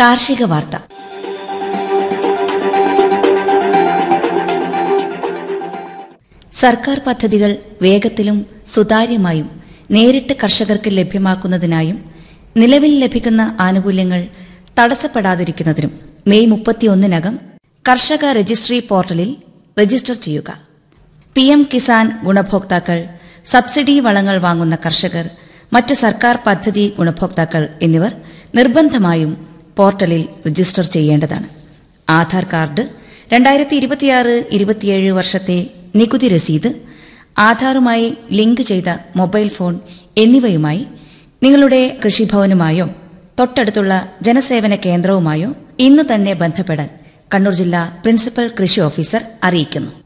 കാർഷിക വാർത്ത സർക്കാർ പദ്ധതികൾ വേഗത്തിലും സുതാര്യമായും നേരിട്ട് കർഷകർക്ക് ലഭ്യമാക്കുന്നതിനായും നിലവിൽ ലഭിക്കുന്ന ആനുകൂല്യങ്ങൾ തടസ്സപ്പെടാതിരിക്കുന്നതിനും മെയ് മുപ്പത്തിയൊന്നിനകം കർഷക രജിസ്ട്രി പോർട്ടലിൽ രജിസ്റ്റർ ചെയ്യുക പി എം കിസാൻ ഗുണഭോക്താക്കൾ സബ്സിഡി വളങ്ങൾ വാങ്ങുന്ന കർഷകർ മറ്റ് സർക്കാർ പദ്ധതി ഗുണഭോക്താക്കൾ എന്നിവർ നിർബന്ധമായും പോർട്ടലിൽ രജിസ്റ്റർ ചെയ്യേണ്ടതാണ് ആധാർ കാർഡ് രണ്ടായിരത്തി ഇരുപത്തിയാറ് ഇരുപത്തിയേഴ് വർഷത്തെ നികുതി രസീത് ആധാറുമായി ലിങ്ക് ചെയ്ത മൊബൈൽ ഫോൺ എന്നിവയുമായി നിങ്ങളുടെ കൃഷിഭവനുമായോ തൊട്ടടുത്തുള്ള ജനസേവന കേന്ദ്രവുമായോ ഇന്ന് തന്നെ ബന്ധപ്പെടാൻ കണ്ണൂർ ജില്ലാ പ്രിൻസിപ്പൽ കൃഷി ഓഫീസർ അറിയിക്കുന്നു